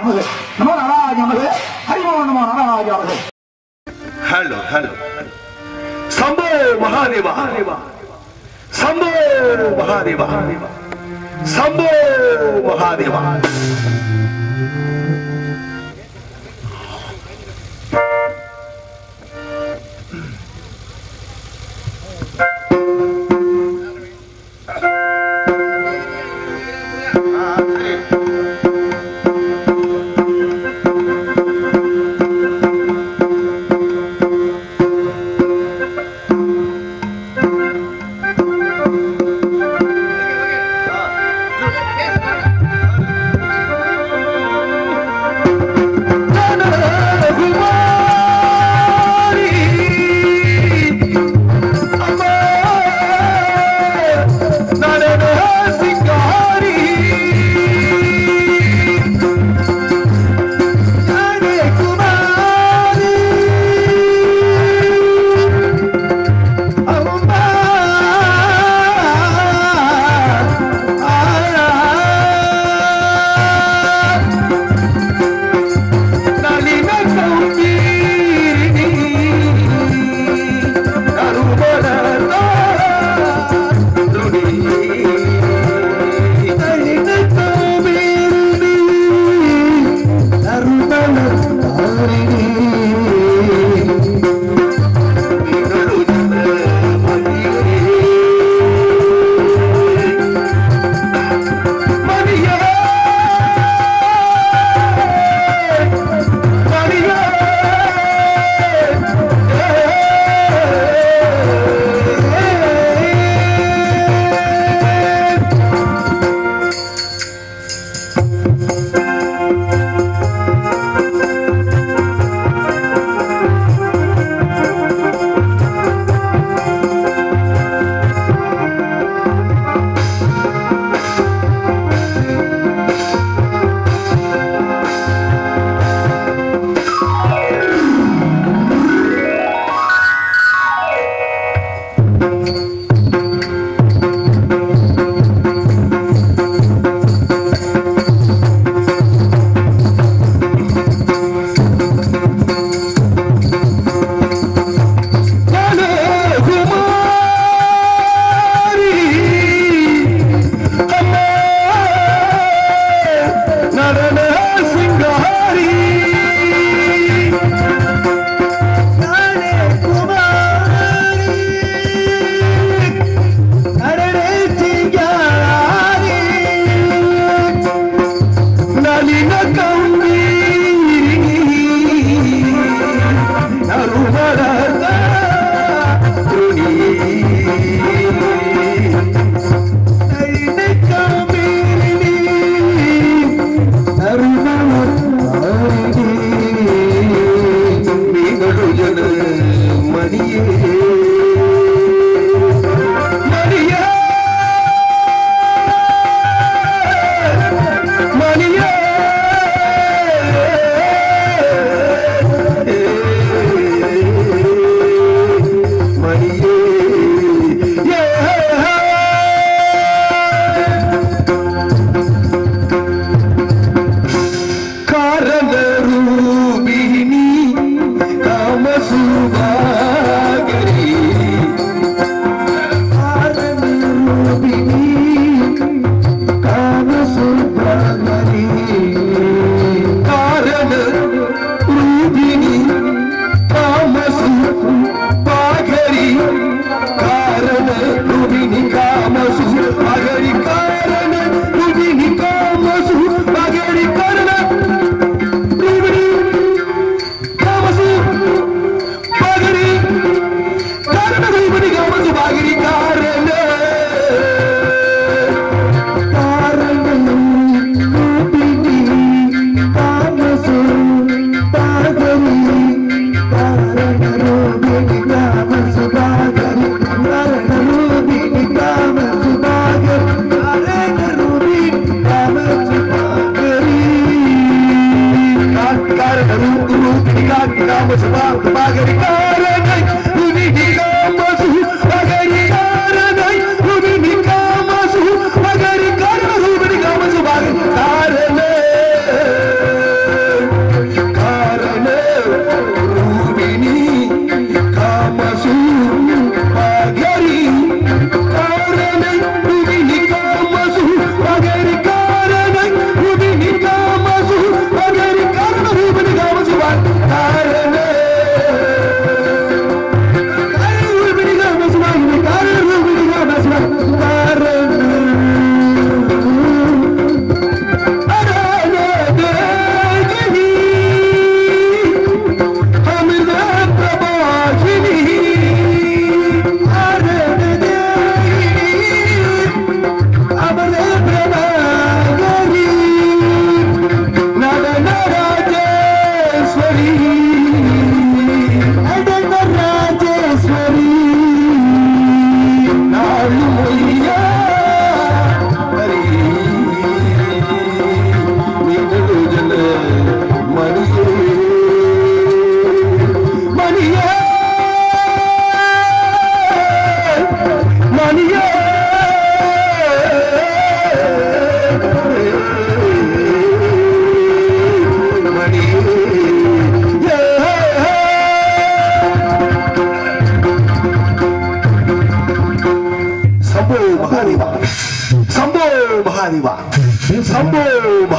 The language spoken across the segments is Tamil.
நமது நமோ நாராஜ நமது ஹரிமோ நமோ நாராஜ நமது ஹலோ ஹலோ சம்போ மகாதேவா சம்போ மகாதேவா சம்போ மகாதேவா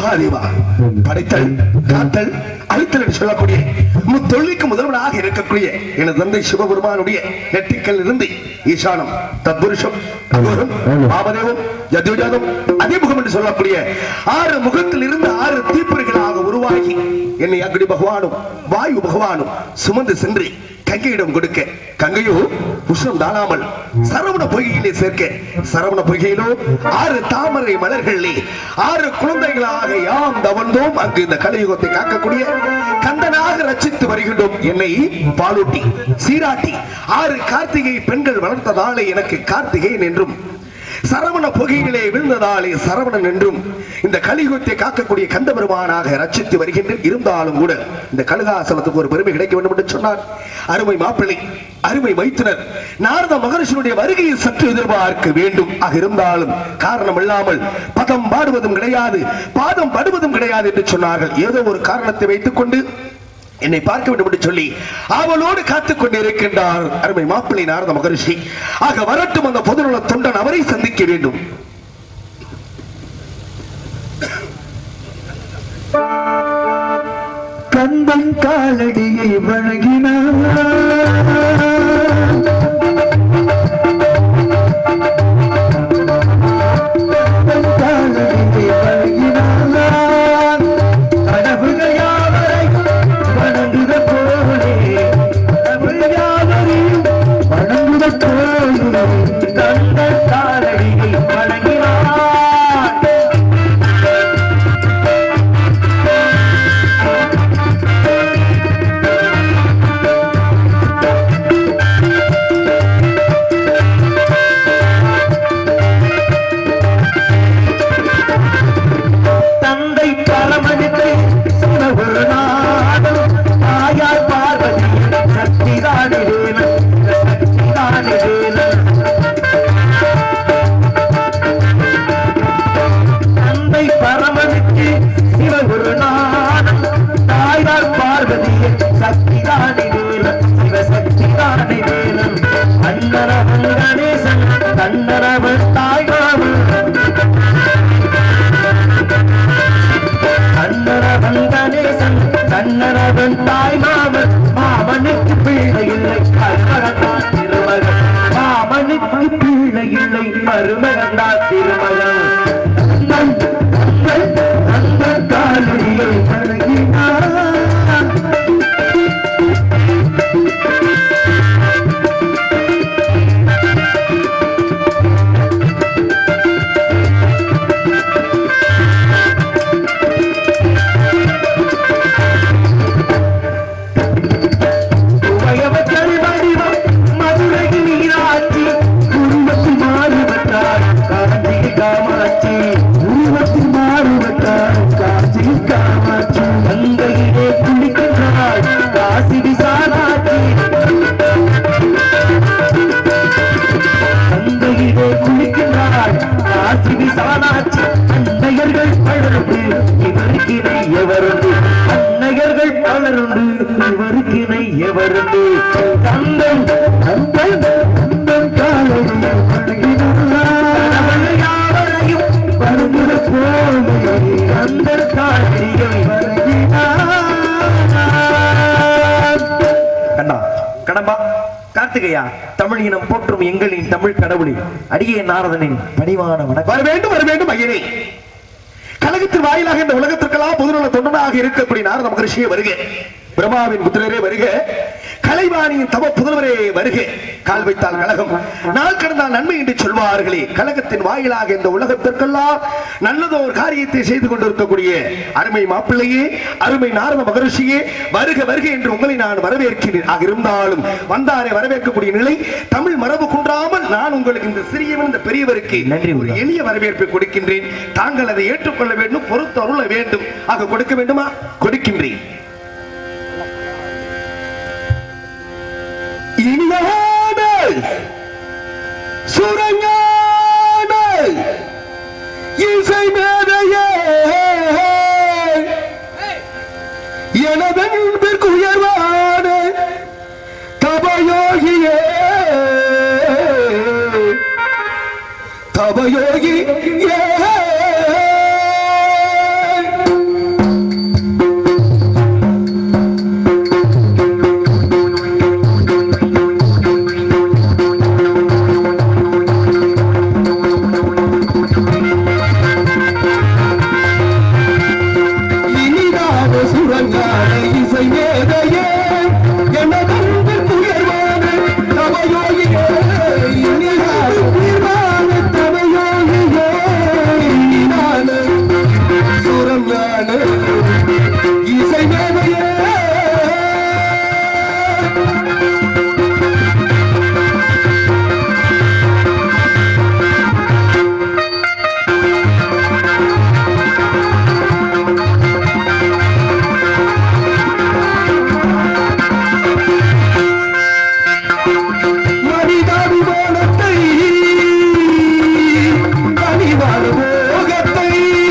மகாதேவா படைத்தல் காத்தல் அழித்தல் என்று சொல்லக்கூடிய முத்தொழிலுக்கு முதல்வனாக இருக்கக்கூடிய எனது தந்தை சிவபெருமானுடைய நெட்டிக்கல் இருந்து ஈசானம் தத்புருஷம் அகோரம் பாபதேவம் ஜதுஜாதம் அதிமுகம் என்று சொல்லக்கூடிய ஆறு முகத்தில் இருந்து ஆறு தீப்பொறிகளாக உருவாகி என்னை அக்னி பகவானும் வாயு பகவானும் சுமந்து சென்று கங்கையிடம் கொடுக்க கங்கையோ உஷ்ணம் தாழாமல் சரவண பொய்கையிலே சேர்க்க சரவண பொய்கையிலோ ஆறு தாமரை மலர்களிலே ஆறு குழந்தைகளாக யாம் தவழ்ந்தோம் அங்கு இந்த கலியுகத்தை காக்கக்கூடிய கந்தனாக ரச்சித்து வருகின்றோம் என்னை பாலூட்டி சீராட்டி ஆறு கார்த்திகை பெண்கள் வளர்த்ததாலே எனக்கு கார்த்திகேயன் என்றும் சரவண புகையிலே விழுந்ததாலே சரவணன் என்றும் இந்த கலியுகத்தை காக்கக்கூடிய கந்தபெருமானாக ரட்சித்து வருகின்றேன் இருந்தாலும் கூட இந்த கழுகாசனத்துக்கு ஒரு பெருமை கிடைக்க வேண்டும் என்று சொன்னார் அருமை மாப்பிள்ளை அருமை மைத்துனர் நாரத மகரிஷனுடைய வருகையை சற்று எதிர்பார்க்க வேண்டும் ஆக இருந்தாலும் காரணம் இல்லாமல் பதம் பாடுவதும் கிடையாது பாதம் படுவதும் கிடையாது என்று சொன்னார்கள் ஏதோ ஒரு காரணத்தை வைத்துக் கொண்டு என்னை பார்க்க வேண்டும் என்று சொல்லி அவளோடு காத்துக் கொண்டிருக்கின்றார் அருமை மாப்பிள்ளை நாரத மகரிஷி ஆக வரட்டும் அந்த பொதுநல தொண்டன் அவரை சந்திக்க வேண்டும் கந்தன் காலடியை வழங்கினார் கந்தன் காலடியை வழங்கினார் கடவுள்கள் யாவரையும் வணங்குத போலே கடவுள் யாவரையும் வணங்குத போலே கந்தன் காலடியை வழங்கினார் தந்தை பரமனுக்கு சொன்ன ஒரு நாடும் தாயார் பார்வதி சக்திதானி வேலன் சக்திதானி வேலன் தந்தை பரமனுக்கு சிவ ஒரு நாடும் தாயார் பார்வதி சக்திதானி வேலன் சிவ சக்திதானி வேலன் அன்னரவன் கணேசன் கண்ணரவன் தாய்மாவன் கண்ணரவன் கணேசன் கண்ணரவன் தாய் மாமன் மாமனுக்கு பிள்ளை இல்லை மருமகன்தான் திருமகன் மாமனுக்கு பிள்ளை இல்லை மருமகன்தான் திருமகன் நந்தன், நந்தன், நந்தன் காலடியை வணங்கினார். உமையவர்கள் வடிவம் மதுரையில் நீராட்சி உருவத்தில் மாறுபட்டார் காஞ்சி காமாட்சி உருவத்தில் மாறுபட்டார் காஞ்சி காமாட்சி கங்கையிலே குளிக்கின்றாள் காசி விசாலாட்சி கங்கையிலே குளிக்கின்றாள் காசி விசாலாட்சி அன்னையர்கள் பலருண்டு இவருக்கினை எவருண்டு அன்னையர்கள் பலருண்டு இவருக்கினை எவருண்டு தந்தன் தந்தன் தந்தன் காலையில் வணங்கினார் யாவரையும் வருகிற போலே அந்த காட்சியை வணங்கினார் கண்ணா கடம்பா கார்த்திகையா தமிழ் இனம் போற்றும் எங்களின் தமிழ் கடவுளே அடியே நாரதனின் பணிவான வணக்கம் வர வேண்டும் வர வேண்டும் ஐயனே கழகத்தின் வாயிலாக இந்த உலகத்திற்கெல்லாம் பொதுநல தொண்டனாக இருக்கக்கூடிய நாரத மகரிஷியே வருக பிரம்மாவின் புத்திரரே வருக கலைவாணியின் தவ புதல்வரே வருக கால் வைத்தால் கழகம் நாள் கடந்தால் நன்மை என்று சொல்வார்களே கழகத்தின் வாயிலாக இந்த உலகத்திற்கெல்லாம் நல்லதோ ஒரு காரியத்தை செய்து கொண்டிருக்கக்கூடிய அருமை மாப்பிள்ளையே அருமை நாரத மகரிஷியே வருக வருக என்று உங்களை நான் வரவேற்கிறேன் ஆக இருந்தாலும் வந்தாரை வரவேற்கக்கூடிய நிலை தமிழ் மரபு குன்றாமல் நான் உங்களுக்கு இந்த சிறியவன் இந்த பெரியவருக்கு நன்றி ஒரு உள்ளம். எளிய வரவேற்பை கொடுக்கின்றேன் தாங்கள் அதை ஏற்றுக்கொள்ள வேண்டும் பொறுத்து அருள வேண்டும் ஆக கொடுக்க வேண்டுமா கொடுக்கின்றேன் இனியான சுரஞான இசை மேதையே எனதன்பிற்கு உயர்வான தபயோகியே தபயோகி இசை மேதையே மனிதாபிமானத்தை கனிவான போகத்தை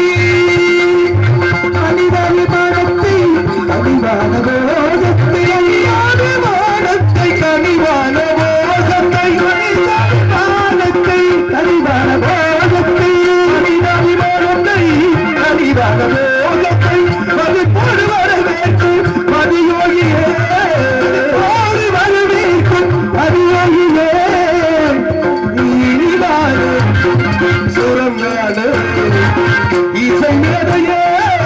மனிதாபிமானத்தை கனிவான போகத்தை அழியாபிமானத்தை கனிவான போகத்தை மனிதாபிமானத்தை கனிவான போகத்தை மனிதாபிமானத்தை கனிவான போகத்தை மதிப்போடு வரவேற்கும் மதியோகியே ஓடி வரவேற்கும் மதியோகியே நீரிலான சுரங்கான இசை மேதையே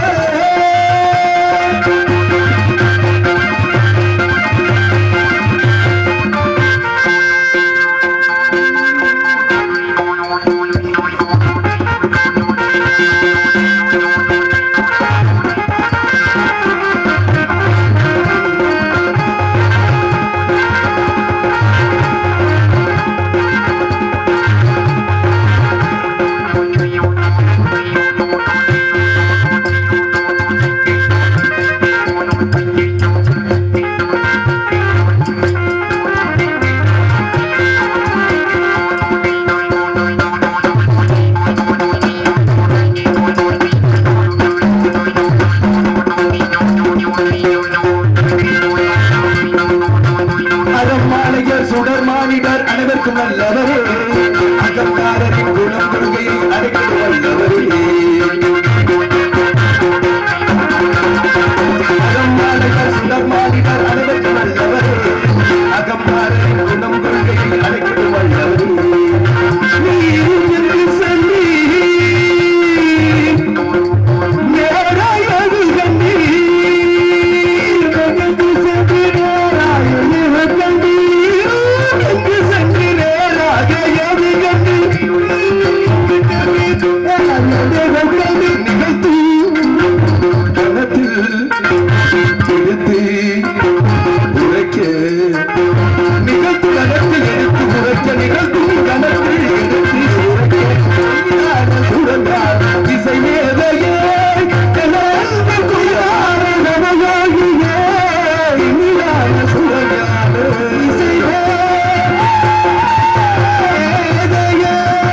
அகம்மாளையர் சுடர் மானிடர் அனைவருக்கும் நல்லவரே அகங்காரரின் குணம் கொள்கையை அடைக்க வல்லவரே அகம்மாளையர் சுடர் மானிடர் அனைவருக்கும் நல்லவரே அகம்காரரின் குணம் கொள்கையை அடைக்க வல்லவரே நீர் என்று சொல்லி நேராயது கண்டீர் எங்கு சென்று நேராயது கண்டீர் எங்கு சென்று நேராக எது கண்டீர் நிகழ்த்தி கணத்தில் எடுத்து உரைக்க நிகழ்த்து கணத்தில் எடுத்து உரைக்க நிகழ்த்து கணத்தில் எடுத்து உரைக்க சுரங்கார் இசை மேதையே கலந்து குயார நவயோகியே இனியான சுரங்கார் இசை மேதையே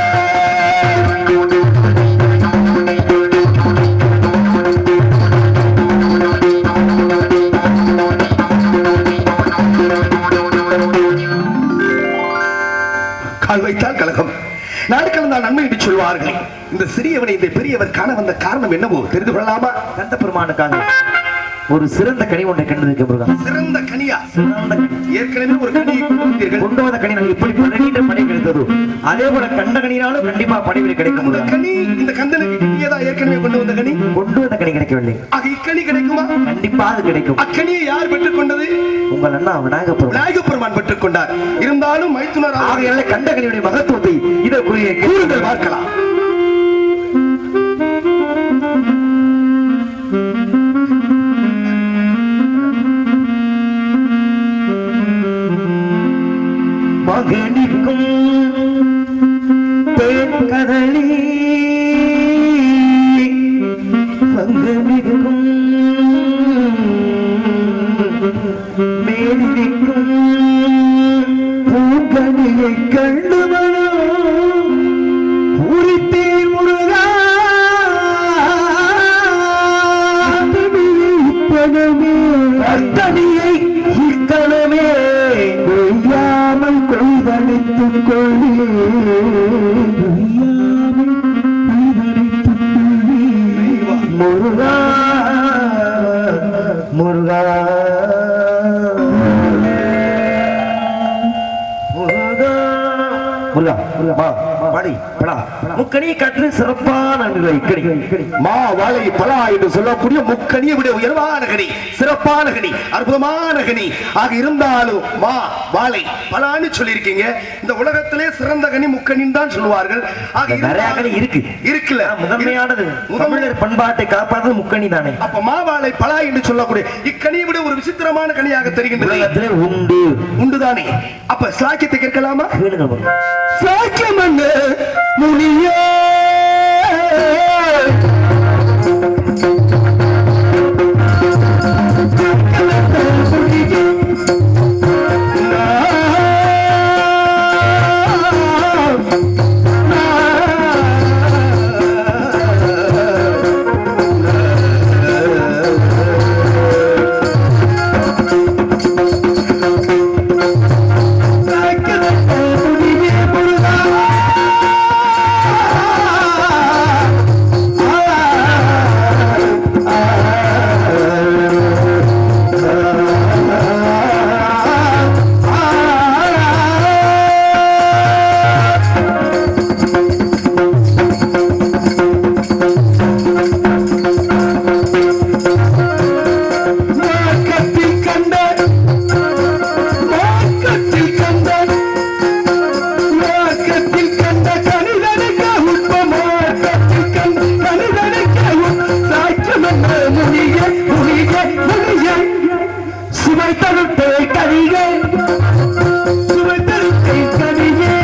கால் வைத்தால் கழகம் நாடு கலந்தால் நன்மை என்று சொல்வார்களே இந்த சிறியவனை இந்த பெரியவர் காண வந்த காரணம் என்னவோ தெரிந்து கொள்ளலாமா கந்த பெருமானுக்காக ஒரு சிறந்த கனி ஒன்றை கண்டதுக்கு முருகா சிறந்த கனியா சிறந்த ஏற்கனவே ஒரு கனியை கொண்டு வந்தீர்கள் கொண்டு வந்த கனினால் எப்படி பன்னிரண்டு படை கிடைத்ததோ அதே போல கண்ட கனினாலும் கண்டிப்பா படைவில் கிடைக்கும் அந்த முருகா கனி இந்த கந்தனுக்கு கிட்டியதா ஏற்கனவே கொண்டு வந்த கனி கொண்டு வந்த கனி கிடைக்கவில்லை ஆக இக்கனி கிடைக்குமா கண்டிப்பா அது கிடைக்கும் அக்கனியை யார் பெற்றுக் கொண்டது உங்கள் அண்ணா விநாயக பெருமான் விநாயகப் பெருமான் பெற்றுக் கொண்டார் இருந்தாலும் மைத்துனர் ஆகிய ஆகையால கண்ட கனியுடைய மகத்துவத்தை இதற்குரிய கூறுங்கள் பார்க்கலாம் மகனிக்கும் தேன் கதலி சங்கமிக்கும் மேலிருக்கும் பூங்கனியை கண்டுமனும் உரித்தேன் முருகா அத்தனியை இக்கணமே கொய்யாமல் கொய்தளித்துக் கொள்ளி கொய்யாமல் கொய்தளித்துக் கொள்ளி முருகா முருகா முருகா முருகா முருகா பாடி படா முக்கணியை காற்று சிறப்பான இக்கணி மா வாழை பலா என்று சொல்லக்கூடிய முக்கனியை விட உயர்வான கனி சிறப்பான கனி அற்புதமான கனி ஆக இருந்தாலும் மா வாழை பலான்னு சொல்லியிருக்கீங்க இந்த உலகத்திலே சிறந்த கனி முக்கனின்னு தான் சொல்லுவார்கள் ஆக நிறைய இருந்தாலும் கனி இருக்கு இருக்குல்ல ஆனா முதன்மையானது முதன்மை தமிழர் பண்பாட்டை காப்பாடுறது முக்கணி தானே அப்ப மாவாழை பலா என்று சொல்லக்கூடிய இக்கனியை விட ஒரு விசித்திரமான கனியாக தெரிகின்றது உலகத்திலே உண்டு உண்டுதானே அப்ப சாக்கியத்தை கேட்கலாமா கேளுங்க பாருங்க. சாக்கியம் என்ன முனியே மார்க்கத்தில் கண்ட மார்க்கத்தில் கண்ட மார்க்கத்தில் கண்ட கணிதனுக்க உட்ப மார்க்கத்தில் கண்ட கணிதனுக்க சாட்சமென்ற முனிய முனிய முனிய சுவை தருட்டே கனியே சுவை தருட்டே கனியே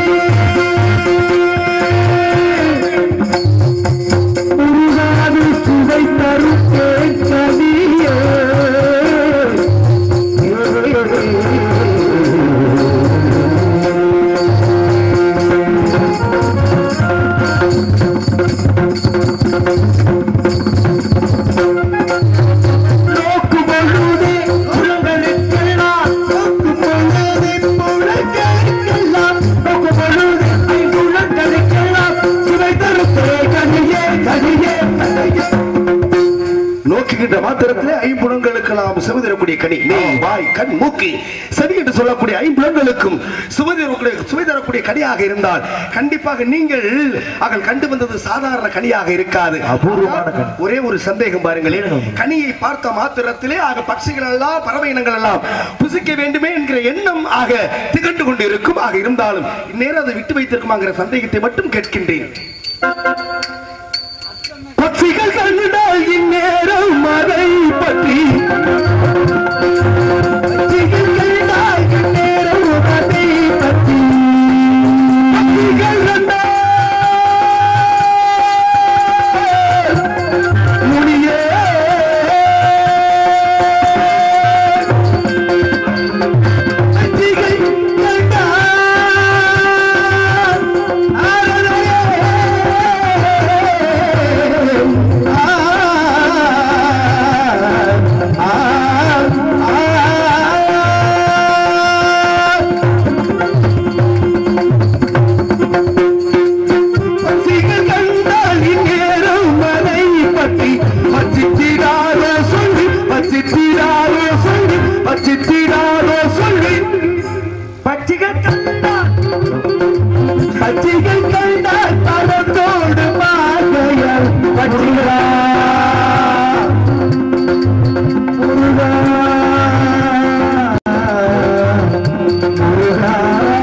உருகாது சுவை தருட்டே கனியே நோக்கு பொழுதே புலங்களுக்கெல்லாம் நோக்கு பொழுதே புலங்களுக்கெல்லாம் நோக்கு பொழுதே ஐங்குலங்களுக்கெல்லாம் சுவை தருத்தே கனியே கனியே கனியே நோக்குகின்ற மாத்திரத்திலே ஐம்புலங்களுக்கெல்லாம் சுவைதரக்கூடிய கனி மெய் வாய் கண் மூக்கு சரி என்று சொல்லக்கூடிய ஐம்புலங்களுக்கும் சுவைதரக்கூடிய சுவைதரக்கூடிய கனியாக இருந்தால் கண்டிப்பாக நீங்கள் அவள் கண்டு வந்தது சாதாரண கனியாக இருக்காது அபூர்வமான கனி. ஒரே ஒரு சந்தேகம் பாருங்களேன் கனியை பார்த்த மாத்திரத்திலே ஆக பட்சிகள் எல்லாம் பறவை இனங்கள் எல்லாம் புசிக்க வேண்டுமே என்கிற எண்ணம் ஆக திகண்டு கொண்டு இருக்கும் ஆக இருந்தாலும் இந்நேரம் அதை விட்டு வைத்திருக்குமாங்கிற சந்தேகத்தை மட்டும் கேட்கின்றேன் பட்சிகள் கண்டால் இந்நேரம் அதை பற்றி பட்சிகள் கண்டால் இந்நேரம் அதை பற்றி பட்சிகள் கண்டால் முடியே பட்சிகள் கண்டால் சொல்லி பட்சிகள் கண்டால் பச்சிகள் கண்டால் பறந்தோடு பார்வையால் பச்சிகளா முருகா முருகா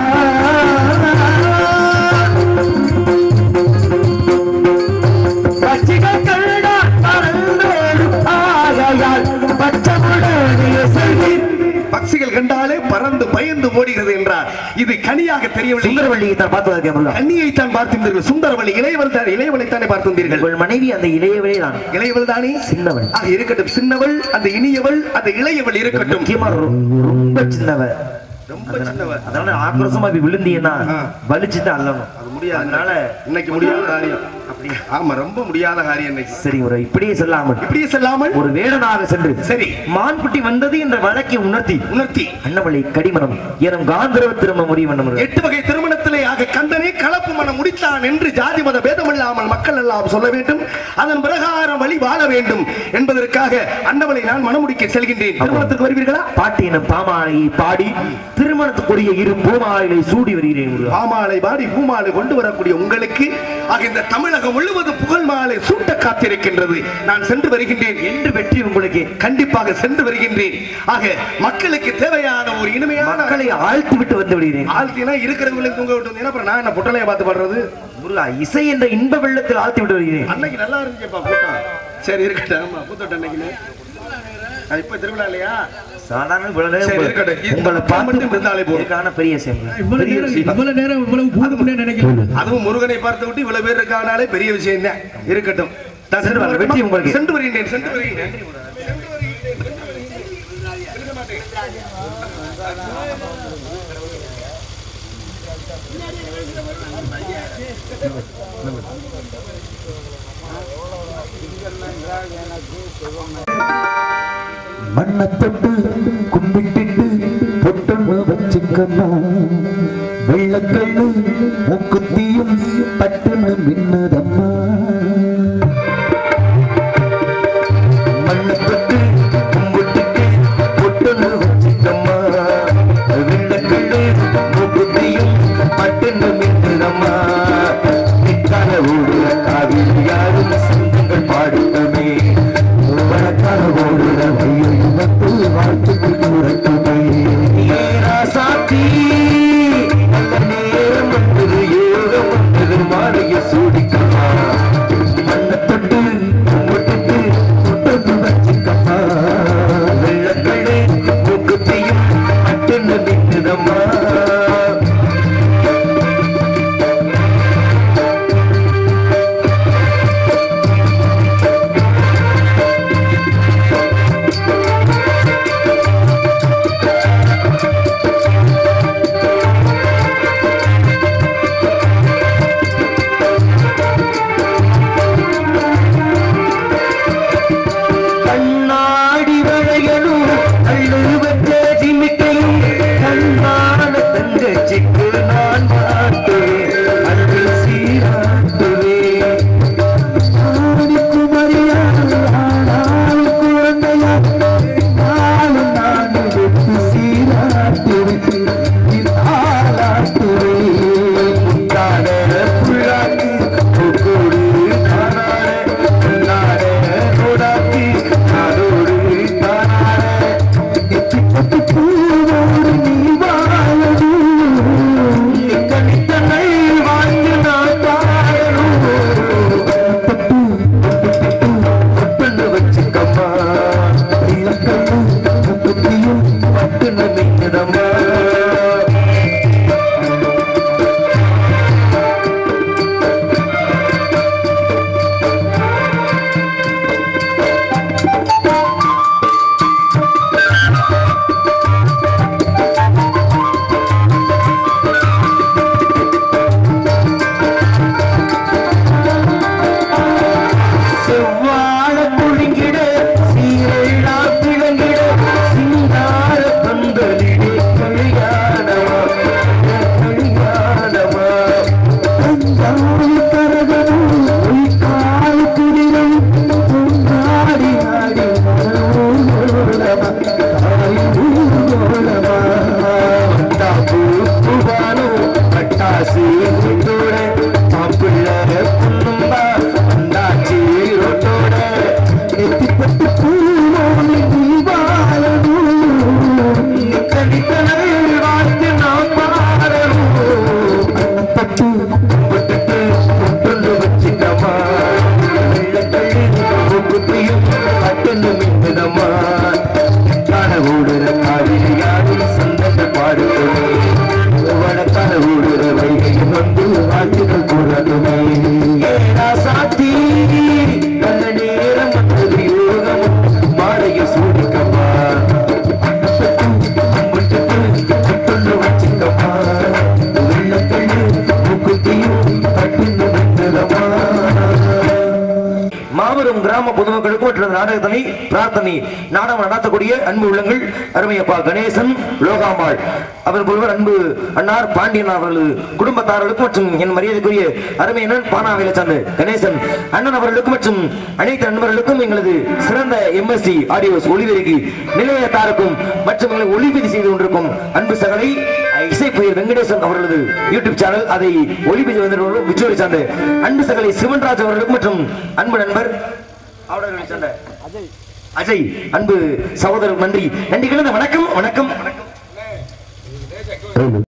பச்சிகள் கண்டால் பறந்தோடு பார்வையால் பச்சமுடனே செல்வி பக்ஷிகள் கண்டாலே பறந்து பயந்து ஓடுகிறது என்றார் இது கனியாக தெரியவில்லை சுந்தரவள்ளியை தான் பார்த்து இருக்கேன் கண்ணியைத்தான் பார்த்திருந்தீர்கள் சுந்தரவள்ளி இளையவள் தான் இளையவளைத்தானே பார்த்திருந்தீர்கள் உங்கள் மனைவி அந்த இளையவளே தான் இளையவள் தானே சின்னவள் ஆக இருக்கட்டும் சின்னவள் அந்த இனியவள் அந்த இளையவள் இருக்கட்டும் முக்கியமா ரொ- ரொம்ப சின்னவ ரொம்ப சின்னவள் அதனால ஆக்ரோஷமா இப்படி விழுந்தீங்கன்னா ஆ. வலிச்சுட்டு அள்ளணும் அது முடியாது அதனால இன்னைக்கு முடியாத காரியம் அப்படியா ஆமா ரொம்ப முடியாத காரியம் இன்னைக்கு சரி ஒரு இப்படியே சொல்லாமல் இப்படியே செல்லாமல் ஒரு வேடனாக சென்று சரி மான்குட்டி வந்தது என்ற வழக்கை உணர்த்தி உணர்த்தி அன்னவளை கடிமணம் எனும் காந்தரவ திரும்ப முடியும் என்னும் எட்டு வகை திருமணத்திலே ஆக கந்தனே கலப்பு மனம் முடித்தான் என்று ஜாதி மத பேதமில்லாமல் மக்கள் எல்லாம் சொல்ல வேண்டும் அதன் பிரகாரம் வழி வாழ வேண்டும் என்பதற்காக அன்னவளை நான் மனமுடிக்க செல்கின்றேன் திருமணத்துக்கு வருவீர்களா பாட்டி எனும் பாமாலையை பாடி திருமண திருமணத்துக்குரிய இரு பூமாலை சூடி வருகிறேன் முருகா. பாமாலை பாடி பூமாலை கொண்டு வரக்கூடிய உங்களுக்கு ஆக இந்த தமிழகம் முழுவதும் புகழ் மாலை சூட்ட காத்திருக்கின்றது நான் சென்று வருகின்றேன் என்று வெற்றி உங்களுக்கு கண்டிப்பாக சென்று வருகின்றேன் ஆக மக்களுக்கு தேவையான ஒரு இனிமையான மக்களை ஆழ்த்தி விட்டு வந்து விடுகிறேன் ஆழ்த்தினா இருக்கிறவங்களுக்கு தூங்க விட்டு வந்தீங்கன்னா அப்புறம் நான் என்ன புட்டலைய பார்த்து பாடுறது முருகா இசை என்ற இன்ப வெள்ளத்தில் ஆழ்த்தி விட்டு வருகிறேன் அன்னைக்கு நல்லா இருந்துச்சுப்பா கூட்டம் சரி இருக்கட்டும் ஆமா கூத்தோட்டம் அன்னைக்கு அது இப்ப திருவிழா இல்லையா சாதாரண இவ்வளவு நேரம் சரி, உங்களை- இருக்கட்டும். இது உங்களை மட்டும் பார்த்து இருந்தாலே போதும். இதுக்கான பெரிய விஷயம் இவ்வளவு பெரிய நேரம் விஷயம். இவ்வளவு நேரம் இவ்வளவு கூடும்னே நினைக்கிறேன் அதுவும் முருகனை பார்த்து விட்டு இவ்வளவு பேர் இருக்கானாலே பெரிய விஷயம் தான் இருக்கட்டும் நான் சென்று வாருங்கள். வெற்றி உங்களுக்கு. சென்று வருகின்றேன் சென்று வருகின்றேன் மண்ணை தொட்டு கும்பிட்டுட்டு பொட்டொன்னு வச்சுக்கம்மா வெள்ளக்கல்லு மூக்குத்தியும் பட்டுன்னு மின்னதம்மா மண்ணை தொட்டு கும்பிட்டுட்டு பொட்டொன்னு வச்சுக்கம்மா வெள்ளக்கல்லு மூக்குத்தியும் பட்டுன்னு மின்னதம்மா நிற்கால ஓடுற காவிரி யாரும் சங்கங்கள் பாடுத்தமே வழக்கான ஓடுற வையத்து வாழ்த்துக்கு கூறட்டுமே சாத்தி நல்ல நேரம் வந்தது யோகம் வந்தது மாலைய சூடிக்கமா மாபெரும் கிராம பொதுமக்களுக்கும் மற்றும் நாடகத்தனை பிரார்த்தனை நாடகம் நடத்தக்கூடிய அன்பு உள்ளங்கள் அருமையப்பா கணேசன் லோகாம்பாள் அவர் ஒருவர் அன்பு அன்னார் பாண்டியன் அவர்களது குடும்பத்தார்களுக்கும் மற்றும் என் மரியாதைக்குரிய அருமையனன் பானாவில சார்ந்த கணேசன் அண்ணன் அவர்களுக்கும் மற்றும் அனைத்து நண்பர்களுக்கும் எங்களது சிறந்த எம்எஸ்சி ஆடியோஸ் ஒளிபெருக்கி நிலையத்தாருக்கும் மற்றும் எங்களை ஒளிபெருக்கி செய்து கொண்டிருக்கும் அன்பு சகலை இசைப்பயிர் வெங்கடேசன் அவர்களது யூடியூப் சேனல் அதை ஒளிபெருக்கி வந்திருக்கும் விஜயோடி சார்ந்த அன்பு சகலை சிவன்ராஜ் அவர்களுக்கும் மற்றும் அன்பு நண்பர் அவர்களை சார்ந்த அஜய் அன்பு சகோதரர் நன்றி நன்றி கலந்த வணக்கம் வணக்கம் வணக்கம்